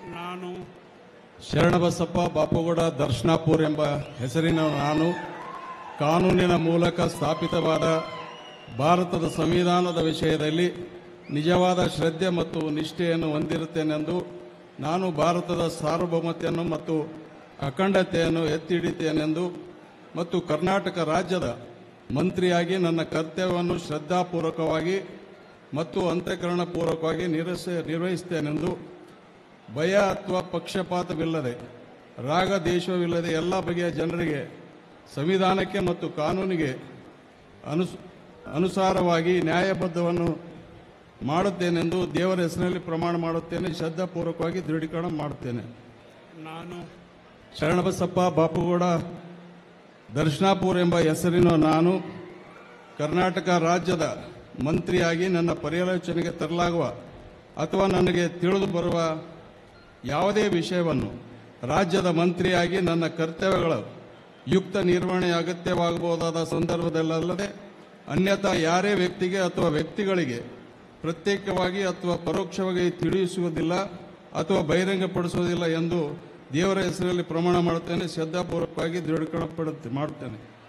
ನಾನು ಶರಣಬಸಪ್ಪ ಬಾಪುಗೌಡ ದರ್ಶನಾಪುರ್ ಎಂಬ ಹೆಸರಿನ ನಾನು ಕಾನೂನಿನ ಮೂಲಕ ಸ್ಥಾಪಿತವಾದ ಭಾರತದ ಸಂವಿಧಾನದ ವಿಷಯದಲ್ಲಿ ನಿಜವಾದ ಶ್ರದ್ಧೆ ಮತ್ತು ನಿಷ್ಠೆಯನ್ನು ಹೊಂದಿರುತ್ತೇನೆಂದು ನಾನು ಭಾರತದ ಸಾರ್ವಭೌಮತೆಯನ್ನು ಮತ್ತು ಅಖಂಡತೆಯನ್ನು ಎತ್ತಿ ಹಿಡಿತೇನೆಂದು ಮತ್ತು ಕರ್ನಾಟಕ ರಾಜ್ಯದ ಮಂತ್ರಿಯಾಗಿ ನನ್ನ ಕರ್ತವ್ಯವನ್ನು ಶ್ರದ್ಧಾಪೂರ್ವಕವಾಗಿ ಮತ್ತು ಅಂತಃಕರಣಪೂರ್ವಕವಾಗಿ ನಿರ್ವಹಿಸ ನಿರ್ವಹಿಸುತ್ತೇನೆಂದು ಭಯ ಅಥವಾ ಪಕ್ಷಪಾತವಿಲ್ಲದೆ ರಾಗ ದೇಶವಿಲ್ಲದೆ ಎಲ್ಲ ಬಗೆಯ ಜನರಿಗೆ ಸಂವಿಧಾನಕ್ಕೆ ಮತ್ತು ಕಾನೂನಿಗೆ ಅನುಸ್ ಅನುಸಾರವಾಗಿ ನ್ಯಾಯಬದ್ಧವನ್ನು ಮಾಡುತ್ತೇನೆಂದು ದೇವರ ಹೆಸರಿನಲ್ಲಿ ಪ್ರಮಾಣ ಮಾಡುತ್ತೇನೆ ಶ್ರದ್ಧಾಪೂರ್ವಕವಾಗಿ ದೃಢೀಕರಣ ಮಾಡುತ್ತೇನೆ ನಾನು ಶರಣಬಸಪ್ಪ ಬಾಪುಗೌಡ ದರ್ಶನಾಪುರ್ ಎಂಬ ಹೆಸರಿನ ನಾನು ಕರ್ನಾಟಕ ರಾಜ್ಯದ ಮಂತ್ರಿಯಾಗಿ ನನ್ನ ಪರ್ಯಾಲೋಚನೆಗೆ ತರಲಾಗುವ ಅಥವಾ ನನಗೆ ತಿಳಿದು ಬರುವ ಯಾವುದೇ ವಿಷಯವನ್ನು ರಾಜ್ಯದ ಮಂತ್ರಿಯಾಗಿ ನನ್ನ ಕರ್ತವ್ಯಗಳ ಯುಕ್ತ ನಿರ್ವಹಣೆ ಅಗತ್ಯವಾಗಬಹುದಾದ ಸಂದರ್ಭದಲ್ಲದೆ ಅನ್ಯಥಾ ಯಾರೇ ವ್ಯಕ್ತಿಗೆ ಅಥವಾ ವ್ಯಕ್ತಿಗಳಿಗೆ ಪ್ರತ್ಯೇಕವಾಗಿ ಅಥವಾ ಪರೋಕ್ಷವಾಗಿ ತಿಳಿಸುವುದಿಲ್ಲ ಅಥವಾ ಬಹಿರಂಗಪಡಿಸುವುದಿಲ್ಲ ಎಂದು ದೇವರ ಹೆಸರಲ್ಲಿ ಪ್ರಮಾಣ ಮಾಡುತ್ತೇನೆ ಶ್ರದ್ಧಾಪೂರ್ವಕವಾಗಿ ದೃಢೀಕರಣ ಪಡುತ್ತೆ ಮಾಡುತ್ತೇನೆ